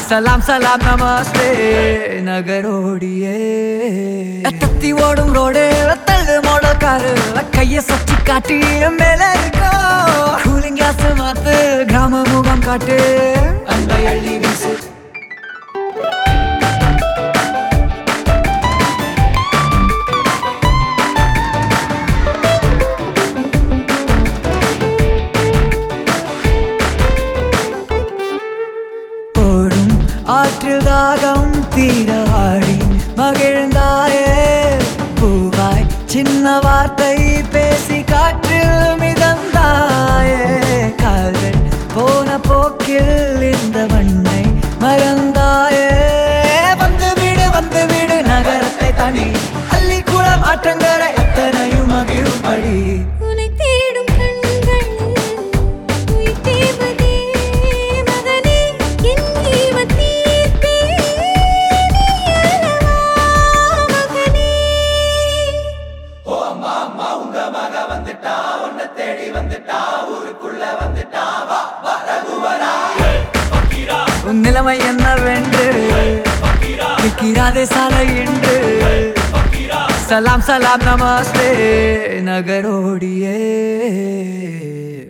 சலாம் சலாம் நமஸ்தே நகரோடியே தத்தி ஓடும் ரோடு தள்ளு மாடல் காரு கைய சச்சி காட்டி மேல இருக்கோ கூலிங் கிளாஸ் மாத்து கிராம முகம் காட்டு அன்பை அள்ளி வீசு ஓடும் ஆற்றில் தாகம் தீர ஆடி மகிழ்ந்தாயே பூவாய் சின்ன வார்த்தை பேசி காற்றில் மிதந்தாயே கால்கள் போன போக்கில் இந்த மண்ணை மறந்தாயே வந்து வீடு வந்து வீடு நகரத்தை தாண்டி அள்ளி கூட மாற்றங்களை எத்தனையும் மகிழும்படி உன்னை தேடும் கண்கள் உயிர் தேவதே மகனே என் ஈவத் தீர்ப்பே நீ அல்லவா மகனே உன் நிலைமை என்னவென்று நிற்கிறாதே சாலை என்று சலாம் சலாம் நமஸ்தே நகரோடியே